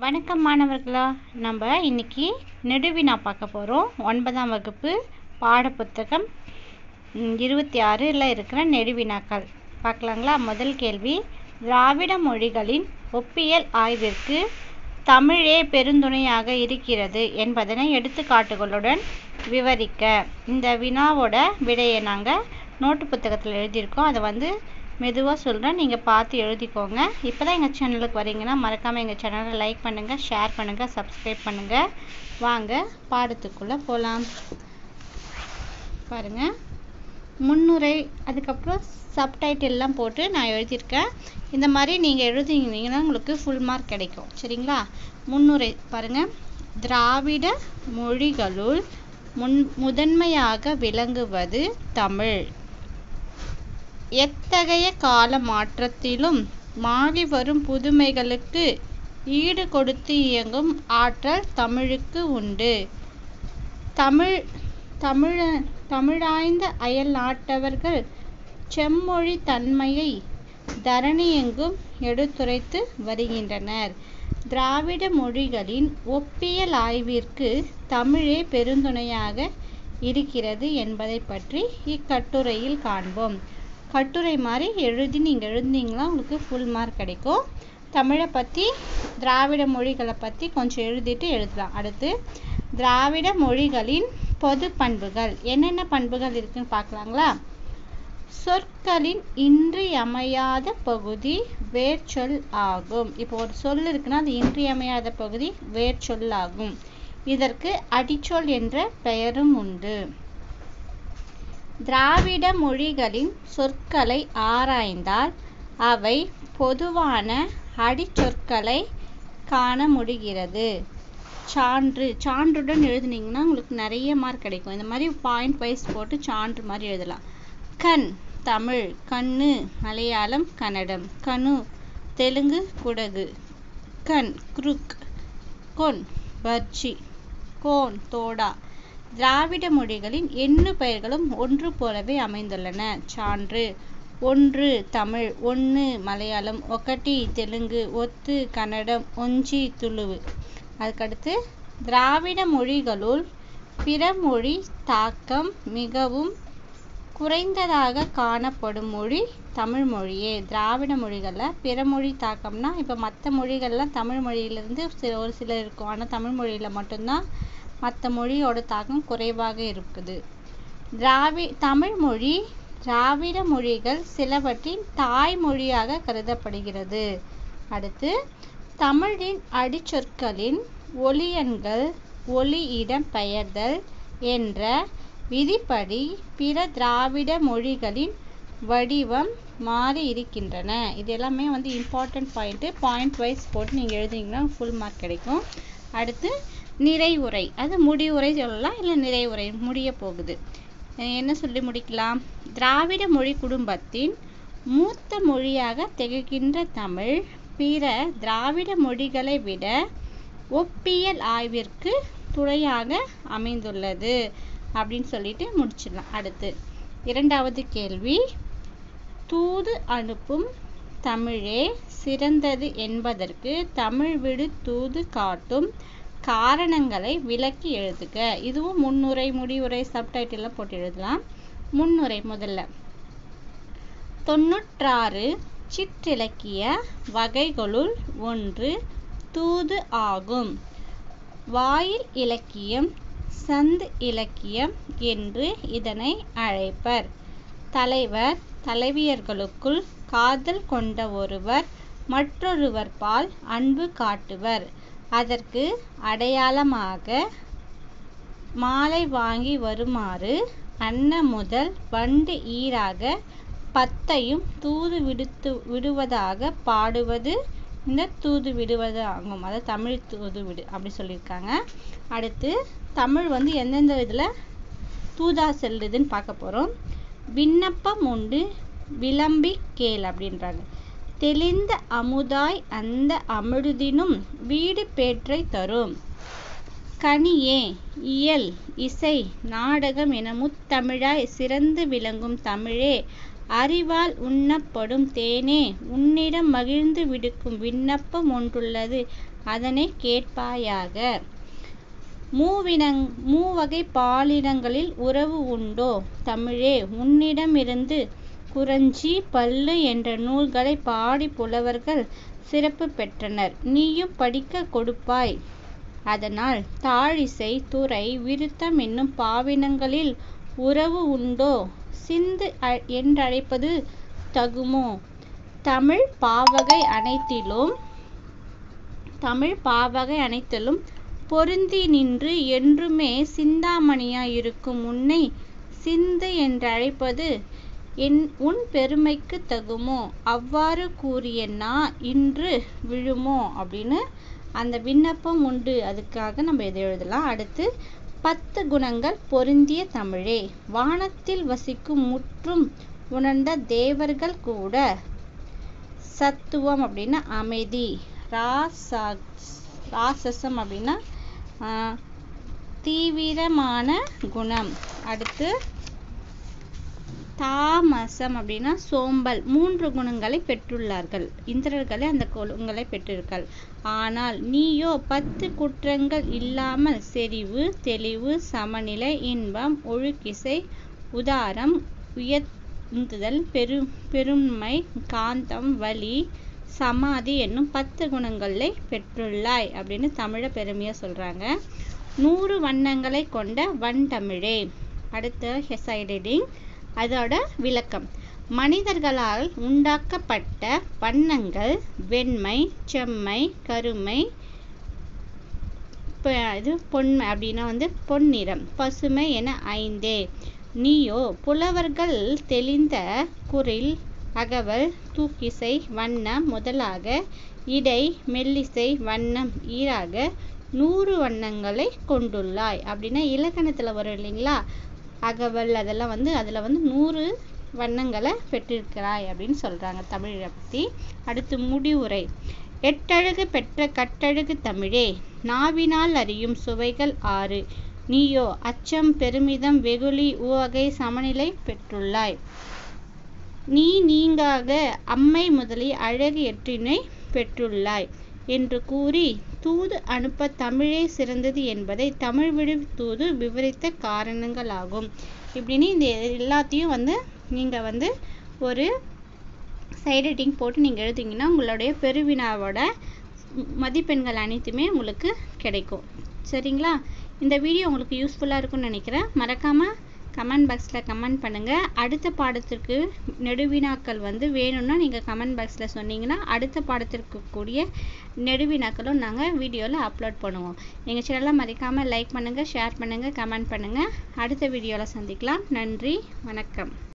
வணக்கம் மாணவர்களா நம்ம இன்னைக்கு நெடுவினா பார்க்க போகிறோம் ஒன்பதாம் வகுப்பு பாடப்புத்தகம் ம், இருபத்தி ஆறில் இருக்கிற நெடுவினாக்கள் பார்க்கலாங்களா முதல் கேள்வி திராவிட மொழிகளின் ஒப்பியல் ஆய்விற்கு தமிழே பெருந்துணையாக இருக்கிறது என்பதனை எடுத்துக்காட்டுகளுடன் விவரிக்க இந்த வினாவோட விடையை நாங்கள் நோட்டு புத்தகத்தில் எழுதியிருக்கோம் அதை வந்து மெதுவாக சொல்கிறேன் நீங்கள் பார்த்து எழுதிக்கோங்க இப்போ தான் எங்கள் சேனலுக்கு வரீங்கன்னா மறக்காமல் எங்கள் சேனலை லைக் பண்ணுங்கள் ஷேர் பண்ணுங்கள் சப்ஸ்கிரைப் பண்ணுங்கள் வாங்க பாடத்துக்குள்ளே போகலாம் பாருங்கள் முன்னுரை அதுக்கப்புறம் சப்டைட்டில்லாம் போட்டு நான் எழுதியிருக்கேன் இந்த மாதிரி நீங்கள் எழுதினீங்கன்னா உங்களுக்கு ஃபுல் மார்க் கிடைக்கும் சரிங்களா முன்னுரை பாருங்கள் திராவிட மொழிகளுள் முன் முதன்மையாக விளங்குவது தமிழ் எத்தகைய கால மாற்றத்திலும் மாறி வரும் புதுமைகளுக்கு ஈடு கொடுத்து இயங்கும் ஆற்றல் தமிழுக்கு உண்டு தமிழ் தமிழ தமிழாய்ந்த அயல் நாட்டவர்கள் செம்மொழி தன்மையை தரணியெங்கும் எடுத்துரைத்து வருகின்றனர் திராவிட மொழிகளின் ஒப்பியல் ஆய்விற்கு தமிழே பெருந்துணையாக இருக்கிறது என்பதை பற்றி இக்கட்டுரையில் காண்போம் கட்டுரை மாதிரி எழுதி நீங்கள் எழுதினீங்களா உங்களுக்கு ஃபுல் மார்க் கிடைக்கும் தமிழை பற்றி திராவிட மொழிகளை பற்றி கொஞ்சம் எழுதிட்டு எழுதலாம் அடுத்து திராவிட மொழிகளின் பொது பண்புகள் என்னென்ன பண்புகள் இருக்குன்னு பார்க்கலாங்களா சொற்களின் இன்றியமையாத பகுதி வேர்ச்சொல் ஆகும் இப்போ ஒரு சொல் இருக்குன்னா அது இன்றியமையாத பகுதி வேர்ச்சொல் ஆகும் இதற்கு அடிச்சொல் என்ற பெயரும் உண்டு திராவிட மொழிகளின் சொற்களை ஆராய்ந்தால் அவை பொதுவான அடிச்சொற்களை காண முடிகிறது சான்று சான்றுடன் எழுதுனீங்கன்னா உங்களுக்கு நிறைய மார்க் கிடைக்கும் இந்த மாதிரி பாயிண்ட் வைஸ் போட்டு சான்று மாதிரி எழுதலாம் கண் தமிழ் கண்ணு மலையாளம் கன்னடம் கணு தெலுங்கு குடகு கண் குருக் கொன் பர்ச்சி கோன் தோடா திராவிட மொழிகளின் எண்ணு பெயர்களும் ஒன்று போலவே அமைந்துள்ளன சான்று ஒன்று தமிழ் ஒன்று மலையாளம் ஒக்கட்டி தெலுங்கு ஒத்து கன்னடம் ஒஞ்சி துளுவு அதுக்கடுத்து திராவிட மொழிகளுள் பிற மொழி தாக்கம் மிகவும் குறைந்ததாக காணப்படும் மொழி தமிழ் மொழியே திராவிட மொழிகளில் பிற மொழி தாக்கம்னா இப்போ மற்ற மொழிகள்லாம் தமிழ் மொழியிலேருந்து சில ஒரு சில இருக்கும் ஆனால் தமிழ் மொழியில் மட்டும்தான் மற்ற மொழியோட தாக்கம் குறைவாக இருக்குது திராவி தமிழ் மொழி திராவிட மொழிகள் சிலவற்றின் தாய்மொழியாக கருதப்படுகிறது அடுத்து தமிழின் அடிச்சொற்களின் ஒலியன்கள் ஒலி இடம் பெயர்தல் என்ற விதிப்படி பிற திராவிட மொழிகளின் வடிவம் மாறி இருக்கின்றன இது எல்லாமே வந்து இம்பார்ட்டன்ட் பாயிண்ட்டு பாயிண்ட் வைஸ் போட்டு நீங்கள் எழுதிங்கன்னா ஃபுல் மார்க் கிடைக்கும் அடுத்து நிறைவுரை அது முடிவுரை சொல்லலாம் இல்லை நிறைவுரை முடிய போகுது அஹ் என்ன சொல்லி முடிக்கலாம் திராவிட மொழி குடும்பத்தின் மூத்த மொழியாக திகழ்கின்ற தமிழ் பிற திராவிட மொழிகளை விட ஒப்பியல் ஆய்விற்கு துணையாக அமைந்துள்ளது அப்படின்னு சொல்லிட்டு முடிச்சிடலாம் அடுத்து இரண்டாவது கேள்வி தூது அனுப்பும் தமிழே சிறந்தது என்பதற்கு தமிழ் விடு தூது காட்டும் காரணங்களை விளக்கி எழுதுக இதுவும் முன்னுரை முடிவுரை சப்டைட்டில் போட்டு எழுதலாம் முன்னுரை முதல்ல தொன்னூற்றாறு சிற்றிலக்கிய வகைகளுள் ஒன்று தூது ஆகும் வாயில் இலக்கியம் சந்து இலக்கியம் என்று இதனை அழைப்பர் தலைவர் தலைவியர்களுக்குள் காதல் கொண்ட ஒருவர் மற்றொருவர் பால் அன்பு காட்டுவர் அதற்கு அடையாளமாக மாலை வாங்கி வருமாறு அன்ன முதல் வண்டு ஈராக பத்தையும் தூது விடுத்து விடுவதாக பாடுவது இந்த தூது விடுவது ஆகும் அதாவது தமிழ் தூது விடு அப்படி சொல்லியிருக்காங்க அடுத்து தமிழ் வந்து எந்தெந்த இதில் தூதா செல்லுதுன்னு பார்க்க போகிறோம் விண்ணப்பம் உண்டு விளம்பி கேள் அப்படின்றாங்க தெளிந்த அமுதாய் அந்த அமிழ்தினும் வீடு பேற்றை தரும் கனியே இயல் இசை நாடகம் என முத்தமிழாய் சிறந்து விளங்கும் தமிழே அறிவால் உண்ணப்படும் தேனே உன்னிடம் மகிழ்ந்து விடுக்கும் விண்ணப்பம் ஒன்றுள்ளது அதனை கேட்பாயாக மூவினங் மூவகை பாலினங்களில் உறவு உண்டோ தமிழே உன்னிடமிருந்து குறிஞ்சி பள்ளு என்ற நூல்களை பாடி புலவர்கள் சிறப்பு பெற்றனர் நீயும் படிக்க கொடுப்பாய் அதனால் தாழிசை துறை விருத்தம் என்னும் பாவினங்களில் உறவு உண்டோ சிந்து என்றழைப்பது தகுமோ தமிழ் பாவகை அனைத்திலும் தமிழ் பாவகை அனைத்திலும் பொருந்தி நின்று என்றுமே சிந்தாமணியாய் இருக்கும் உன்னை சிந்து என்றழைப்பது என் உன் பெருமைக்கு தகுமோ அவ்வாறு கூறிய நா இன்று விழுமோ அப்படின்னு அந்த விண்ணப்பம் உண்டு அதுக்காக நம்ம இதை எழுதலாம் அடுத்து பத்து குணங்கள் பொருந்திய தமிழே வானத்தில் வசிக்கும் முற்றும் உணர்ந்த தேவர்கள் கூட சத்துவம் அப்படின்னா அமைதி ராசா ராசசம் அப்படின்னா தீவிரமான குணம் அடுத்து தாமசம் அப்படின்னா சோம்பல் மூன்று குணங்களை பெற்றுள்ளார்கள் இந்திரர்களே அந்த குணங்களை பெற்றிருக்கள் ஆனால் நீயோ பத்து குற்றங்கள் இல்லாமல் செறிவு தெளிவு சமநிலை இன்பம் ஒழுக்கிசை உதாரம் உயர்ந்துதல் பெரு பெருமை காந்தம் வலி சமாதி என்னும் பத்து குணங்களை பெற்றுள்ளாய் அப்படின்னு தமிழை பெருமையா சொல்றாங்க நூறு வண்ணங்களை கொண்ட வண்டமிழே அடுத்த ஹெசைடிங் அதோட விளக்கம் மனிதர்களால் உண்டாக்கப்பட்ட வண்ணங்கள் வெண்மை செம்மை கருமை இது பொன்மை அப்படின்னா வந்து பொன்னிறம் பசுமை என ஐந்தே நீயோ புலவர்கள் தெளிந்த குரில் அகவல் தூக்கிசை வண்ணம் முதலாக இடை மெல்லிசை வண்ணம் ஈராக நூறு வண்ணங்களை கொண்டுள்ளாய் அப்படின்னா இலக்கணத்துல வரும் இல்லைங்களா அகவல் அதெல்லாம் வந்து அதில் வந்து நூறு வண்ணங்களை பெற்றிருக்கிறாய் அப்படின்னு சொல்கிறாங்க தமிழை பற்றி அடுத்து முடிவுரை எட்டழகு பெற்ற கட்டழகு தமிழே நாவினால் அறியும் சுவைகள் ஆறு நீயோ அச்சம் பெருமிதம் வெகுளி உவகை சமநிலை பெற்றுள்ளாய் நீ நீங்காக அம்மை முதலிய அழகு எற்றினை பெற்றுள்ளாய் என்று கூறி தூது அனுப்ப தமிழே சிறந்தது என்பதை தமிழ் விடு தூது விவரித்த காரணங்களாகும் இப்படின்னு இந்த எல்லாத்தையும் வந்து நீங்கள் வந்து ஒரு சைட் ரைட்டிங் போட்டு நீங்கள் எழுதிங்கன்னா உங்களுடைய பெருவினாவோட மதிப்பெண்கள் அனைத்துமே உங்களுக்கு கிடைக்கும் சரிங்களா இந்த வீடியோ உங்களுக்கு யூஸ்ஃபுல்லாக இருக்கும்னு நினைக்கிறேன் மறக்காமல் கமெண்ட் பாக்ஸில் கமெண்ட் பண்ணுங்கள் அடுத்த பாடத்திற்கு நெடுவினாக்கள் வந்து வேணும்னா நீங்கள் கமெண்ட் பாக்ஸில் சொன்னீங்கன்னா அடுத்த பாடத்திற்கு கூடிய நெடுவினாக்களும் நாங்கள் வீடியோவில் அப்லோட் பண்ணுவோம் எங்கள் சேனலை மறக்காமல் லைக் பண்ணுங்கள் ஷேர் பண்ணுங்கள் கமெண்ட் பண்ணுங்கள் அடுத்த வீடியோவில் சந்திக்கலாம் நன்றி வணக்கம்